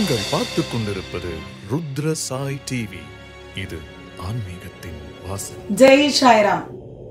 நீங்கள் பார்த்து கொண்டிருப்பது ருத்ர சாய் டிவி இது ஆன்மீகத்தின் வாசல் ஜெய் சாய்ராம்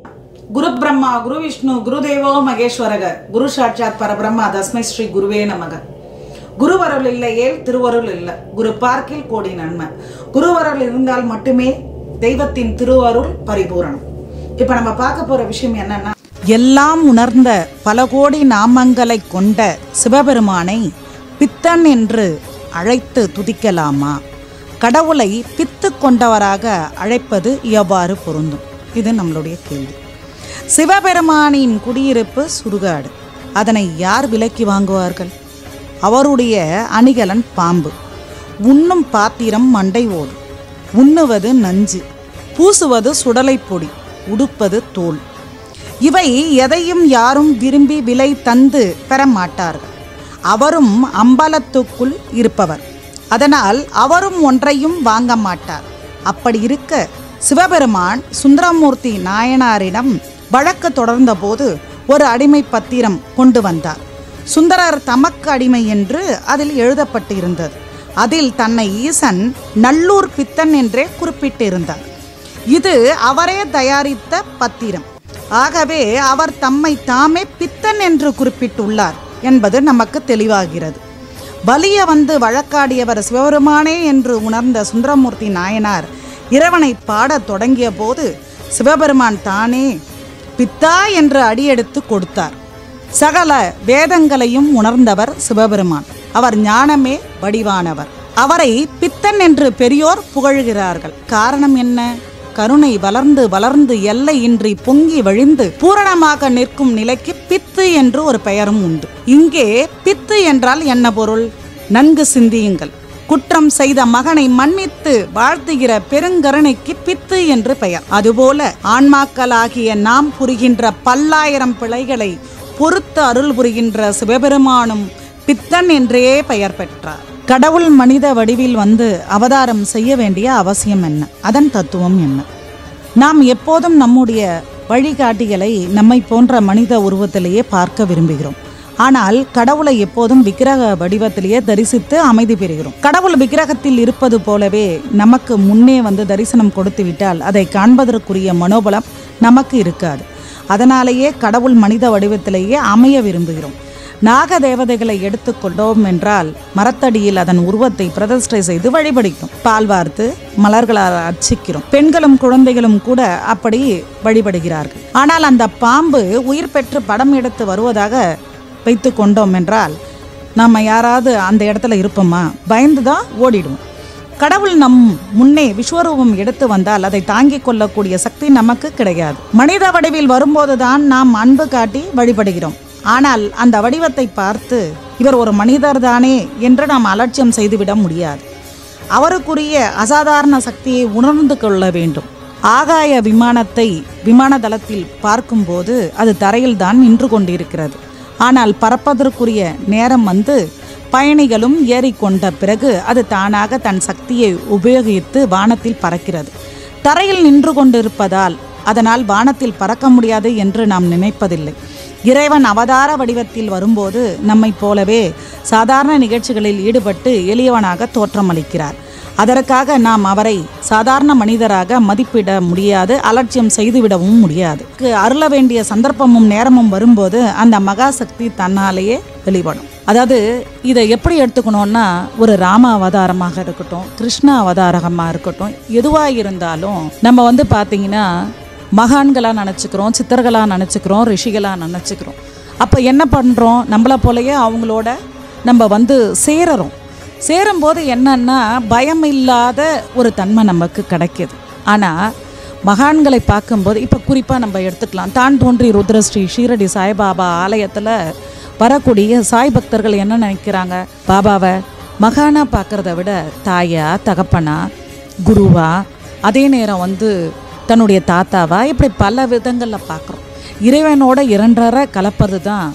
குரு பிரம்மா குரு விஷ்ணு குருதேவோ மகேஸ்வரக குரு சாட்சாத் பரபிரம்மா தஸ்மை ஸ்ரீ குருவே நமக குருவருள் இல்லையேல் திருவருள் இல்லை குரு பார்க்கில் கோடி நன்மை குருவருள் இருந்தால் மட்டுமே தெய்வத்தின் திருவருள் பரிபூரணம் இப்ப நம்ம பார்க்க போற விஷயம் என்னன்னா எல்லாம் உணர்ந்த பல கோடி நாமங்களை கொண்ட சிவபெருமானை பித்தன் என்று அழைத்து துதிக்கலாமா கடவுளை பித்து கொண்டவராக அழைப்பது எவ்வாறு பொருந்தும் இது நம்மளுடைய கேள்வி சிவபெருமானின் குடியிருப்பு சுடுகாடு அதனை யார் விலக்கி வாங்குவார்கள் அவருடைய அணிகலன் பாம்பு உண்ணும் பாத்திரம் மண்டை ஓடு உண்ணுவது நஞ்சு பூசுவது சுடலைப் பொடி உடுப்பது தோல் இவை எதையும் யாரும் விரும்பி விலை தந்து பெற மாட்டார்கள் அவரும் அம்பலத்துக்குள் இருப்பவர் அதனால் அவரும் ஒன்றையும் வாங்க மாட்டார் அப்படி இருக்க சிவபெருமான் சுந்தரமூர்த்தி நாயனாரிடம் வழக்கு தொடர்ந்தபோது ஒரு அடிமை பத்திரம் கொண்டு வந்தார் சுந்தரர் தமக்கு அடிமை என்று அதில் எழுதப்பட்டிருந்தது அதில் தன்னை ஈசன் நல்லூர் பித்தன் என்றே குறிப்பிட்டிருந்தார் இது அவரே தயாரித்த பத்திரம் ஆகவே அவர் தம்மை தாமே பித்தன் என்று குறிப்பிட்டுள்ளார் என்பது நமக்கு தெளிவாகிறது வலிய வந்து வழக்காடியவர் சிவபெருமானே என்று உணர்ந்த சுந்தரமூர்த்தி நாயனார் இறைவனை பாடத் தொடங்கிய போது சிவபெருமான் தானே பித்தா என்று அடியெடுத்து கொடுத்தார் சகல வேதங்களையும் உணர்ந்தவர் சிவபெருமான் அவர் ஞானமே வடிவானவர் அவரை பித்தன் என்று பெரியோர் புகழ்கிறார்கள் காரணம் என்ன கருணை வளர்ந்து வளர்ந்து எல்லையின்றி பொங்கி வழிந்து பூரணமாக நிற்கும் நிலைக்கு பித்து என்று ஒரு பெயரும் உண்டு இங்கே பித்து என்றால் என்ன பொருள் நன்கு சிந்தியுங்கள் குற்றம் செய்த மகனை மன்னித்து வாழ்த்துகிற பெருங்கருணைக்கு பித்து என்று பெயர் அதுபோல ஆன்மாக்களாகிய நாம் புரிகின்ற பல்லாயிரம் பிழைகளை பொறுத்து அருள் புரிகின்ற சிவபெருமானும் பித்தன் என்றே பெயர் பெற்றார் கடவுள் மனித வடிவில் வந்து அவதாரம் செய்ய வேண்டிய அவசியம் என்ன அதன் தத்துவம் என்ன நாம் எப்போதும் நம்முடைய வழிகாட்டிகளை நம்மை போன்ற மனித உருவத்திலேயே பார்க்க விரும்புகிறோம் ஆனால் கடவுளை எப்போதும் விக்கிரக வடிவத்திலேயே தரிசித்து அமைதி பெறுகிறோம் கடவுள் விக்கிரகத்தில் இருப்பது போலவே நமக்கு முன்னே வந்து தரிசனம் கொடுத்து விட்டால் அதை காண்பதற்குரிய மனோபலம் நமக்கு இருக்காது அதனாலேயே கடவுள் மனித வடிவத்திலேயே அமைய விரும்புகிறோம் நாக தேவதைகளை எடுத்துக்கொண்டோம் என்றால் மரத்தடியில் அதன் உருவத்தை பிரதிஷ்டை செய்து வழிபடிக்கிறோம் பால் வார்த்து மலர்களால் அர்ச்சிக்கிறோம் பெண்களும் குழந்தைகளும் கூட அப்படி வழிபடுகிறார்கள் ஆனால் அந்த பாம்பு உயிர் பெற்று படம் எடுத்து வருவதாக வைத்து கொண்டோம் என்றால் நம்ம யாராவது அந்த இடத்துல இருப்போமா பயந்து தான் ஓடிடுவோம் கடவுள் நம் முன்னே விஸ்வரூபம் எடுத்து வந்தால் அதை தாங்கிக் கொள்ளக்கூடிய சக்தி நமக்கு கிடையாது மனித வடிவில் வரும்போதுதான் நாம் அன்பு காட்டி வழிபடுகிறோம் ஆனால் அந்த வடிவத்தை பார்த்து இவர் ஒரு மனிதர் தானே என்று நாம் அலட்சியம் செய்துவிட முடியாது அவருக்குரிய அசாதாரண சக்தியை உணர்ந்து கொள்ள வேண்டும் ஆகாய விமானத்தை விமான தளத்தில் பார்க்கும்போது அது தரையில் தான் நின்று கொண்டிருக்கிறது ஆனால் பறப்பதற்குரிய நேரம் வந்து பயணிகளும் ஏறிக்கொண்ட பிறகு அது தானாக தன் சக்தியை உபயோகித்து வானத்தில் பறக்கிறது தரையில் நின்று கொண்டிருப்பதால் அதனால் வானத்தில் பறக்க முடியாது என்று நாம் நினைப்பதில்லை இறைவன் அவதார வடிவத்தில் வரும்போது நம்மைப் போலவே சாதாரண நிகழ்ச்சிகளில் ஈடுபட்டு எளியவனாக தோற்றமளிக்கிறார் அதற்காக நாம் அவரை சாதாரண மனிதராக மதிப்பிட முடியாது அலட்சியம் செய்துவிடவும் முடியாது அருள வேண்டிய சந்தர்ப்பமும் நேரமும் வரும்போது அந்த மகாசக்தி தன்னாலேயே வெளிப்படும் அதாவது இதை எப்படி எடுத்துக்கணும்னா ஒரு ராம அவதாரமாக இருக்கட்டும் கிருஷ்ண அவதாரமாக இருக்கட்டும் எதுவாக இருந்தாலும் நம்ம வந்து பார்த்தீங்கன்னா மகான்களாக நினச்சிக்கிறோம் சித்தர்களாக நினச்சிக்கிறோம் ரிஷிகளாக நினச்சிக்கிறோம் அப்போ என்ன பண்ணுறோம் நம்மளை போலயே அவங்களோட நம்ம வந்து சேரறோம் சேரும்போது என்னன்னா பயம் இல்லாத ஒரு தன்மை நமக்கு கிடைக்கிது ஆனால் மகான்களை பார்க்கும்போது இப்போ குறிப்பாக நம்ம எடுத்துக்கலாம் தான் தோன்றி ருத்ரஸ்ரீ ஷீரடி சாய்பாபா ஆலயத்தில் வரக்கூடிய சாய் பக்தர்கள் என்ன நினைக்கிறாங்க பாபாவை மகானா பார்க்குறத விட தாயா தகப்பனா குருவா அதே நேரம் வந்து தன்னுடைய தாத்தாவா இப்படி பல விதங்களில் பார்க்குறோம் இறைவனோட இரண்டரை கலப்பது தான்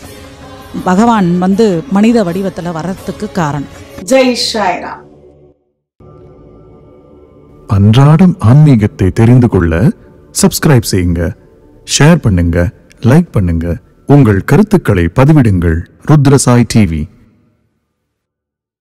பகவான் வந்து மனித வடிவத்தில் வர்றதுக்கு காரணம் ஜெய் ஷாய்ராம் அன்றாடம் ஆன்மீகத்தை தெரிந்து கொள்ள சப்ஸ்கிரைப் செய்யுங்க ஷேர் பண்ணுங்க லைக் பண்ணுங்க உங்கள் கருத்துக்களை பதிவிடுங்கள் ருத்ர சாய் டிவி